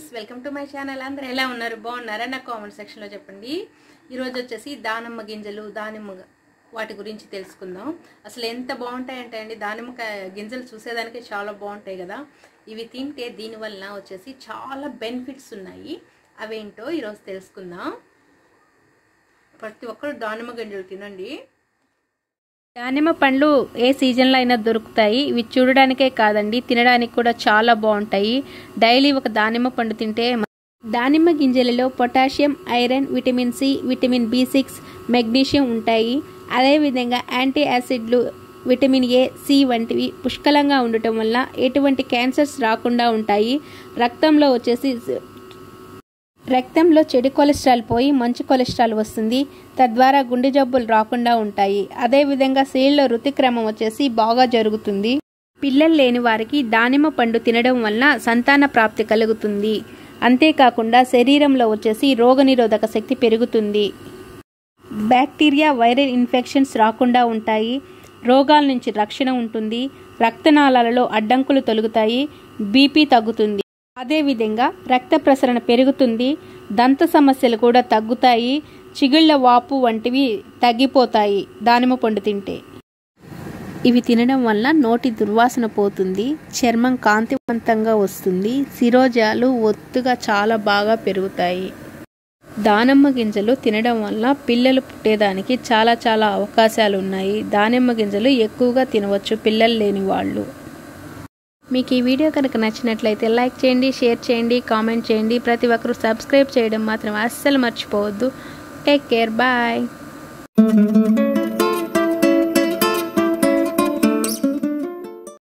friends welcome to my channel అందరూ ఎలా ఉన్నారు బాగున్నారా నాకు కామెంట్ సెక్షన్లో చెప్పండి ఈరోజు వచ్చేసి దానిమ్మ గింజలు దానిమ్మ వాటి గురించి తెలుసుకుందాం అసలు ఎంత బాగుంటాయంటే అండి దానిమ్మకాయ గింజలు చూసేదానికి చాలా బాగుంటాయి కదా ఇవి తింటే దీనివల్ల వచ్చేసి చాలా బెనిఫిట్స్ ఉన్నాయి అవేంటో ఈరోజు తెలుసుకుందాం ప్రతి ఒక్కరు దానిమ్మ గింజలు తినండి దానిమ్మ పండ్లు ఏ సీజన్లో అయినా దొరుకుతాయి ఇవి చూడడానికే కాదండి తినడానికి కూడా చాలా బాగుంటాయి డైలీ ఒక దానిమ్మ పండు తింటే దానిమ్మ గింజలలో potassium iron vitamin C vitamin B six magnesium ఉంటాయి అదేవిధంగా యాంటీ యాసిడ్లు విటమిన్ ఏ సి వంటివి పుష్కలంగా ఉండటం వల్ల ఎటువంటి క్యాన్సర్స్ రాకుండా ఉంటాయి రక్తంలో వచ్చేసి రక్తంలో చెడు కొలెస్ట్రాల్ పోయి మంచి కొలెస్ట్రాల్ వస్తుంది తద్వారా గుండె జబ్బులు రాకుండా ఉంటాయి అదేవిధంగా స్త్రీల్లో ఋతుక్రమం వచ్చేసి బాగా జరుగుతుంది పిల్లలు లేని వారికి దానిమ్మ పండు తినడం వల్ల సంతాన ప్రాప్తి కలుగుతుంది అంతేకాకుండా శరీరంలో వచ్చేసి రోగనిరోధక శక్తి పెరుగుతుంది బ్యాక్టీరియా వైరల్ ఇన్ఫెక్షన్స్ రాకుండా ఉంటాయి రోగాల నుంచి రక్షణ ఉంటుంది రక్తనాళాలలో అడ్డంకులు తొలుగుతాయి బీపీ తగ్గుతుంది అదేవిధంగా రక్త ప్రసరణ పెరుగుతుంది దంత సమస్యలు కూడా తగ్గుతాయి చిగుళ్ళ వాపు వంటివి తగ్గిపోతాయి దానిమ్మ పండు తింటే ఇవి తినడం వల్ల నోటి దుర్వాసన పోతుంది చర్మం కాంతివంతంగా వస్తుంది శిరోజాలు ఒత్తుగా చాలా బాగా పెరుగుతాయి దానిమ్మ గింజలు తినడం వల్ల పిల్లలు పుట్టేదానికి చాలా చాలా అవకాశాలు ఉన్నాయి దానిమ్మ గింజలు ఎక్కువగా తినవచ్చు పిల్లలు లేని వాళ్ళు మీకు ఈ వీడియో కనుక నచ్చినట్లయితే లైక్ చేయండి షేర్ చేయండి కామెంట్ చేయండి ప్రతి ఒక్కరూ సబ్స్క్రైబ్ చేయడం మాత్రం అస్సలు మర్చిపోవద్దు టేక్ కేర్ బాయ్